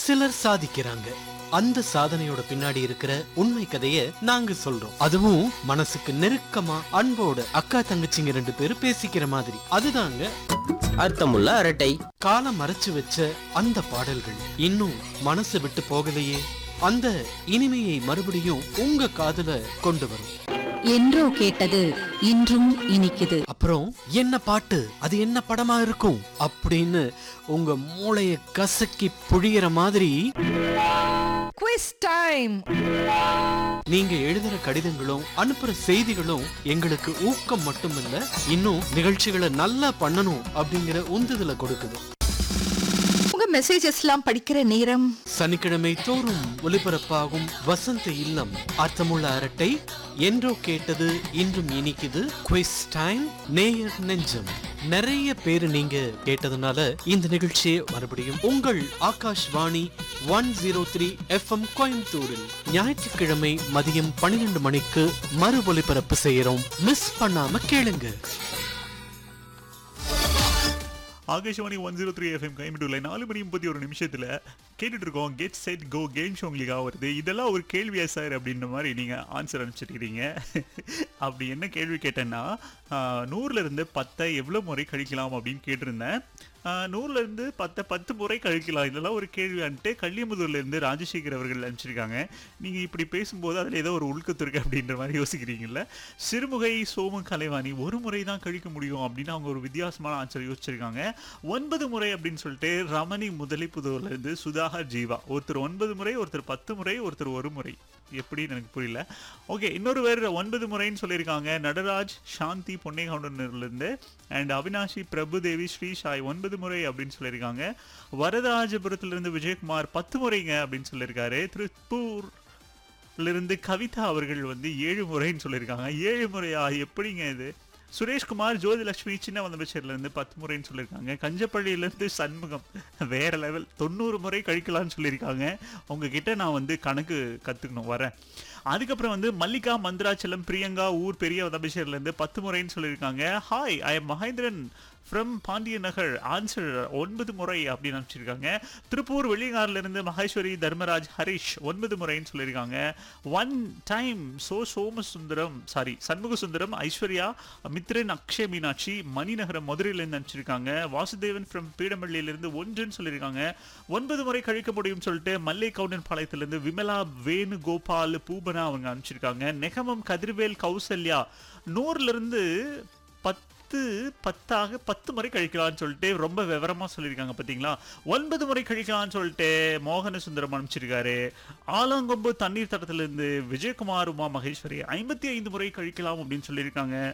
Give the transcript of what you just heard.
சிலர் சாதிக்கிறாங்க அந்த சாதனையோட பின்னாடி இருக்கிற உண்மை கதைய நாங்க சொல்றோம் அதுவும் மனசுக்கு நெருக்கமா அன்போட அக்கா தங்கச்சிங்க ரெண்டு பேரும் பேசிக்கிற மாதிரி அதுதாங்க அர்த்தமுள்ள அரட்டை காலம் மறைச்சு வச்ச அந்த பாடல்கள் இன்னும் மனசு விட்டு போகலையே அந்த இனிமையை மறுபடியும் உங்க காதுல கொண்டு வரும் என்றோ கேட்டது இன்றும் இனிக்குது அப்புறம் என்ன பாட்டு அது என்ன படமா இருக்கும் அப்படின்னு உங்க மூளைய கசக்கி புழியிற மாதிரி குவிஸ் டைம் நீங்க எழுதுற கடிதங்களும் அனுப்புற செய்திகளும் எங்களுக்கு ஊக்கம் மட்டுமில்ல இன்னும் நிகழ்ச்சிகளை நல்லா பண்ணணும் அப்படிங்கிற உந்துதலை கொடுக்குது உங்க மெசேஜஸ்லாம் படிக்கிற நேரம் சனிக்கிழமை தோறும் ஒலிபரப்பாகும் வசந்த இல்லம் அர்த்தமுள்ள அரட்டை என்றோ கேட்டது இன்றும் இனிக்குது குவிஸ் டைம் நேயர் நெஞ்சம் நிறைய பேரு நீங்க கேட்டதுனால இந்த நிகழ்ச்சியை மறுபடியும் உங்கள் Akashvani one zero three FM கோயம்புத்தூரில் ஞாயிற்றுக்கிழமை மதியம் பன்னிரெண்டு மணிக்கு மறு ஒலிபரப்பு செய்யறோம் மிஸ் பண்ணாம கேளுங்க Akashvani one zero three FM கைமிட்டுள்ள நாலு மணி முப்பத்தி ஒரு நிமிஷத்தில் கேட்டுட்டு இருக்கோம் get set go game show உங்களுக்காக வருது இதெல்லாம் ஒரு கேள்வியா சார் அப்படின்ற மாதிரி நீங்கள் ஆன்சர் அனுப்பிச்சிருக்கிறீங்க அப்படி என்ன கேள்வி கேட்டேன்னா ஆஹ், நூறுல இருந்து பத்தை எவ்வளோ முறை கழிக்கலாம் அப்படின்னு கேட்டிருந்தேன் ஆஹ், நூறுல இருந்து பத்தை பத்து முறை கழிக்கலாம் இதெல்லாம் ஒரு கேள்வியான்ட்டு கள்ளியமுதூர்ல இருந்து ராஜசேகர் அவர்கள் அனுப்பிச்சிருக்காங்க நீங்கள் இப்படி பேசும்போது அதில் ஏதோ ஒரு உள்கத்து இருக்கு அப்படின்ற மாதிரி யோசிக்கிறீங்கல்ல சிறுமுகை சோமு கலைவாணி ஒரு முறை தான் கழிக்க முடியும் அப்படின்னு அவங்க ஒரு வித்தியாசமான ஆன்சர் யோசிச்சிருக்காங்க ஒன்பது முறை அப்படின்னு சொல்லிட்டு ரமணி முதலிப்புதூர்ல இருந்து சுதாகர் ஜீவா ஒருத்தர் ஒன்பது முறை ஒருத்தர் பத்து முறை ஒருத்தர் ஒரு முறை எப்படின்னு எனக்கு புரியல ஓகே இன்னொரு பேர் ஒன்பது முறைன்னு சொல்லியிருக்காங்க நடராஜ் சாந்தி பொன்னைகவுண்டன்ல இருந்து அண்ட் அவினாஷி பிரபுதேவி ஸ்ரீ சாய் ஒன்பது முறை அப்படின்னு சொல்லியிருக்காங்க வரதராஜபுரத்திலிருந்து விஜயகுமார் பத்து முறைங்க அப்படின்னு சொல்லியிருக்காரு திருப்பூர் இருந்து கவிதா அவர்கள் வந்து ஏழு முறைன்னு சொல்லியிருக்காங்க ஏழு முறையா எப்படிங்க இது சுரேஷ்குமார் ஜோதிலட்சுமி சின்ன வந்தபட்சர்ல இருந்து பத்து முறைன்னு சொல்லியிருக்காங்க கஞ்சப்பள்ளியில இருந்து சண்முகம் வேற லெவல் தொண்ணூறு முறை கழிக்கலாம்னு சொல்லியிருக்காங்க உங்ககிட்ட நான் வந்து கணக்கு கத்துக்கணும் வரேன் அதுக்கப்புறம் வந்து மல்லிகா மந்திராச்சலம் பிரியங்கா ஊர் பெரிய வதபிஷர்ல இருந்து பத்து முறைன்னு சொல்லியிருக்காங்க hi I am Mahendran from Pandiya Nagar answer ஒன்பது முறை அப்படின்னு அனுப்பிச்சிருக்காங்க திருப்பூர் வெளியங்காரில் இருந்து மகேஸ்வரி தர்மராஜ் ஹரிஷ் ஒன்பது முறைன்னு சொல்லியிருக்காங்க one time so Somasundaram sorry Shanmuga Sundaram Aishwarya Mithran Akshay Meenakshi Maninagaram மதுரையிலேருந்து அனுப்பிச்சிருக்காங்க வாசுதேவன் ஃப்ரம் பீடமல்லியிலிருந்து ஒன்றுன்னு சொல்லியிருக்காங்க ஒன்பது முறை கழிக்க முடியும்னு சொல்லிட்டு மல்லை கவுண்டன் பாளையத்திலிருந்து விமலா வேணு கோபால் பூபனா அவங்க அனுப்பிச்சிருக்காங்க நெகமம் கதிர்வேல் கௌசல்யா நூறுல இருந்து பத்து பத்தாக பத்து முறை கழிக்கலாம்னு சொல்லிட்டு ரொம்ப விவரமா சொல்லியிருக்காங்க பாத்தீங்களா ஒன்பது முறை கழிக்கலாம்னு சொல்லிட்டு மோகன சுந்தரம் அனுப்பிச்சிருக்காரு ஆலாங்கொம்பு தண்ணீர் தடத்திலிருந்து விஜயகுமார் உமா மகேஸ்வரி ஐம்பத்தி ஐந்து முறை கழிக்கலாம் அப்படின்னு சொல்லியிருக்காங்க